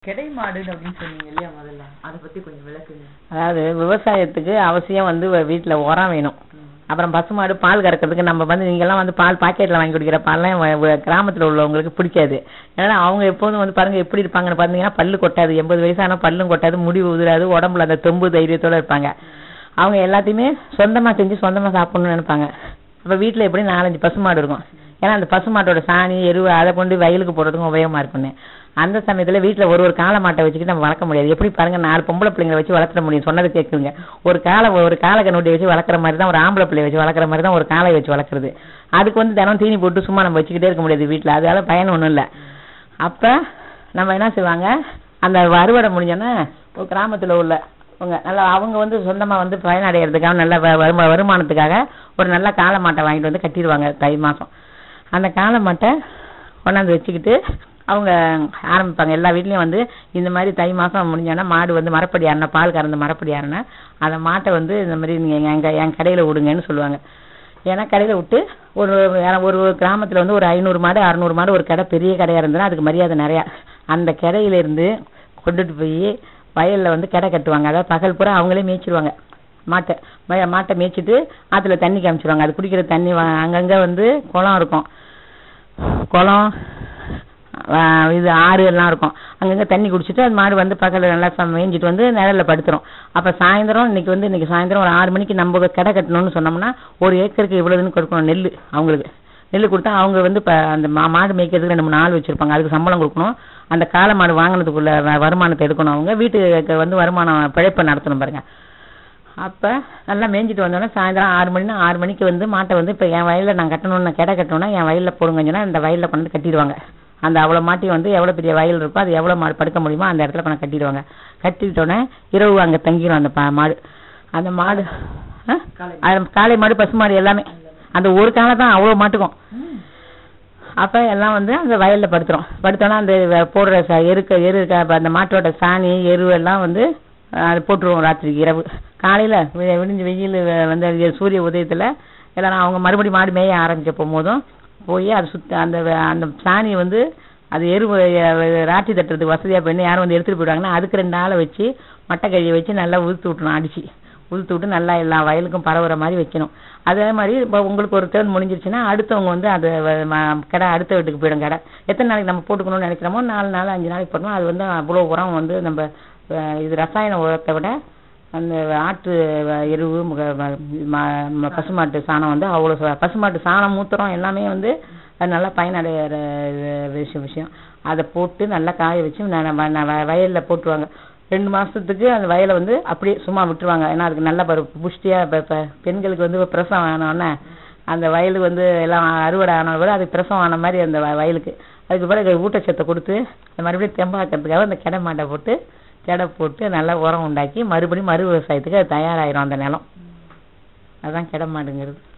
கிடை மாடுன்னு அப்படின்னு சொன்னீங்க இல்லையா முதல்ல அதை பத்தி கொஞ்சம் விளக்குங்க அதாவது விவசாயத்துக்கு அவசியம் வந்து வ- வீட்ல உரம் வேணும் ம். அப்புறம் பசுமாடு பால் கறக்கிறதுக்கு நம்ம வந்து நீங்கெல்லாம் வந்து பால் பாக்கெட்ல வாங்கி குடிக்கிற பால்லாம் வ- வ- கிராமத்துல உள்ளவங்களுக்கு பிடிக்காது ஏன்னா அவங்க எப்போதும் வந்து பாருங்க எப்படி இருப்பாங்கன்னு பார்த்தீங்கன்னா பல்லு கொட்டாது எண்பது வயசான பல்லும் கொட்டாது முடி உதிராது உடம்புல அந்த தெம்பு தைரியத்தோட இருப்பாங்க அவங்க எல்லாத்தையுமே சொந்தமா செஞ்சு சொந்தமா சாப்பிடணும்னு நினைப்பாங்க அப்ப வீட்ல எப்படி நாலஞ்சு பசுமாடு இருக்கும் ஏன்னா அந்த பசுமாட்டோட சாணி எருவு அதை கொண்டு வயலுக்கு போடுறதுக்கும் உபயோகமா இருக்கும்னு அந்த சமயத்துல வீட்ல ஒரு ஒரு காளை மாட்டை வச்சுக்கிட்டு நம்ம வளர்க்க முடியாது எப்படி பாருங்க நாலு பொம்பளை பிள்ளைங்களை வச்சு வளர்த்துட முடியும் சொன்னது கேட்குங்க ஒரு காளை ஒரு காளை கண்ணுட்டி வச்சு வளர்க்குற மாதிரி தான் ஒரு ஆம்பளை பிள்ளைய வச்சு வளர்க்குற மாதிரி தான் ஒரு காளை வச்சு வளர்க்குறது அதுக்கு வந்து தினம் தீனி போட்டு சும்மா நம்ம வச்சுக்கிட்டே இருக்க முடியாது வீட்ல அதால பயன் ஒண்ணும் இல்ல அப்ப நம்ம என்ன செய்வாங்க அந்த அறுவடை முடிஞ்சோன்னா ஒரு கிராமத்துல உள்ள அவங்க நல்லா அவங்க வந்து சொந்தமா வந்து பயனடைகிறதுக்காக நல்ல வ- வருமா வருமானத்துக்காக ஒரு நல்ல காளை மாட்டை வாங்கிட்டு வந்து கட்டிடுவாங்க தை மாசம் அந்த காளை மாட்டை கொண்டாந்து வச்சுக்கிட்டு அவங்க ஆரம்பிப்பாங்க எல்லா வீட்லயும் வந்து இந்த மாதிரி தை மாசம் முடிஞ்சோன்னா மாடு வந்து மரப்படி ஆறுனா பால் கறந்து மரப்படி ஆறுனா அந்த மாட்டை வந்து இந்த மாதிரி நீங்க எங்க என் கடையில விடுங்கன்னு சொல்லுவாங்க ஏன்னா கடையில விட்டு ஒரு ஒரு கிராமத்துல வந்து ஒரு ஐநூறு மாடு அறுநூறு மாடு ஒரு கடை பெரிய கடையா இருந்ததுன்னா அதுக்கு மரியாதை நிறையா அந்த கடையில இருந்து கொண்டுட்டு போய் வயல்ல வந்து கடை கட்டுவாங்க அதாவது பகல் பூரா அவங்களே மேய்ச்சிருவாங்க மாட்டை மா- மாட்டை மேய்ச்சிட்டு ஆத்துல தண்ணி காமிச்சிருவாங்க அது குடிக்கிற தண்ணி வா- அங்கங்க வந்து குளம் இருக்கும் குளம் ஆ, இது ஆறு எல்லாம் இருக்கும் அங்கங்க தண்ணி குடிச்சிட்டு அது மாடு வந்து பக்கத்துல நல்லா ச- மேய்ஞ்சிட்டு வந்து நிழல்ல படுத்துரும் அப்ப சாயந்தரம் இன்னைக்கு வந்து இன்னைக்கு சாயந்தரம் ஒரு ஆறு மணிக்கு நம்ம கடை கட்டணும்னு சொன்னோம்னா ஒரு ஏக்கருக்கு இவ்வளவுன்னு கொடுக்கணும் நெல் அவங்களுக்கு நெல் கொடுத்தா அவங்க வந்து இப்ப அந்த மா- மாடு மேய்க்கிறதுக்கு ரெண்டு மூணு நாள் வச்சிருப்பாங்க அதுக்கு சம்பளம் கொடுக்கணும் அந்த காளை மாடு வாங்கினதுக்குள்ள வ- வருமானத்தை எடுக்கணும் அவங்க வீட்டுக்கு வந்து வருமானம் பிழைப்பை நடத்தணும் பாருங்க அப்ப நல்லா மேய்ஞ்சிட்டு வந்தோடனே சாயந்தரம் ஆறு மணினா ஆறு மணிக்கு வந்து மாட்டை வந்து இப்ப என் வயல்ல நான் கட்டணும்னு நான் கடை கட்டணும்னா என் வயல்ல போடுங்கன்னு சொன்னா இந்த வயல்ல கொண்டு வந்து கட்டிடுவாங்க அந்த அவ்வளவு மாட்டி வந்து எவ்வளவு பெரிய வயல் இருக்கோ அது எவ்வளவு மாடு படுக்க முடியுமோ அந்த இடத்துல கொண்டு கட்டிடுவாங்க கட்டிட்டோன்னே இரவு அங்க தங்கிரும் அந்த ப- மாடு அந்த மாடு ஆ? காளை அது காளை மாடு பசு மாடு எல்லாமே அந்த ஒரு காலை தான் அவ்வளவு மாட்டுக்கும் ம். அப்ப எல்லாம் வந்து அந்த வயல்ல படுத்துரும் படுத்தோன்னா அந்த வ- போடுற ச- எருக்க எரு இருக்க அப்ப அந்த மாட்டோட சாணி எரு எல்லாம் வந்து அஹ், அது போட்டுருவோம் ராத்திரிக்கு இரவு காலையில வி- விடிஞ்சு வெயில் வ- வந்து அது சூரிய உதயத்துல எல்லாரும் அவங்க மறுபடியும் மாடு மேய ஆரம்பிச்ச போகும்போதும் போய் அது சுத்த அந்த வ- அந்த சாணியை வந்து அது எரு வ- ராட்டி தட்டுறதுக்கு வசதியா பண்ணி யாரும் வந்து எடுத்துட்டு போயிடுவாங்கன்னா அதுக்கு ரெண்டு ஆளை வச்சு மட்டை கழியை வச்சு நல்லா உதுத்து விட்டணும் அடிச்சு உளுத்து விட்டு நல்லா எல்லா வயலுக்கும் பரவுற மாதிரி வைக்கணும் அதே மாதிரி இப்போ உங்களுக்கு ஒரு டேர்ன் முடிஞ்சிருச்சுன்னா அடுத்தவங்க வந்து அது வ- ம- கடை அடுத்த வீட்டுக்கு போயிடும் கடை எத்தனை நாளைக்கு நம்ம போட்டுக்கணும்னு நினைக்கிறோமோ நாலு நாள் அஞ்சு நாளைக்கு போடணும் அது வந்து அவ்வளோ உரம் வந்து நம்ம அஹ், இது ரசாயன உரத்தை விட அந்த ஆட்டு வ- எருவு முக- வ- ம- ம- பசுமாட்டு சாணம் வந்து அவ்வளோ ச- பசுமாட்டு சாணம் மூத்திரம் எல்லாமே வந்து அது நல்லா பயனடைகிற விஷயம் விஷயம் அதை போட்டு நல்லா காய வச்சு ந- ந- வ- வ- வயல்ல போட்டுருவாங்க ரெண்டு மாசத்துக்கு அந்த வயலை வந்து அப்படியே சும்மா விட்டுருவாங்க ஏன்னா அதுக்கு நல்ல பரு புஷ்டியா இப்ப இப்ப பெண்களுக்கு வந்து பிரசவம் ஆனோடனே அந்த வயலுக்கு வந்து எல்லாம் அறுவடை ஆன விட அதுக்கு பிரசவம் ஆன மாதிரி அந்த வ- வயலுக்கு அதுக்கு பிறகு ஊட்டச்சத்தை கொடுத்து அது மறுபடியும் தெம்பாக்கிறதுக்காக அந்த கிடை மாட்டை போட்டு கிடை போட்டு நல்லா உரம் உண்டாக்கி மறுபடியும் மறு விவசாயத்துக்கு அது தயாராயிரும் அந்த நிலம் அதான் கிடை மாடுங்கிறது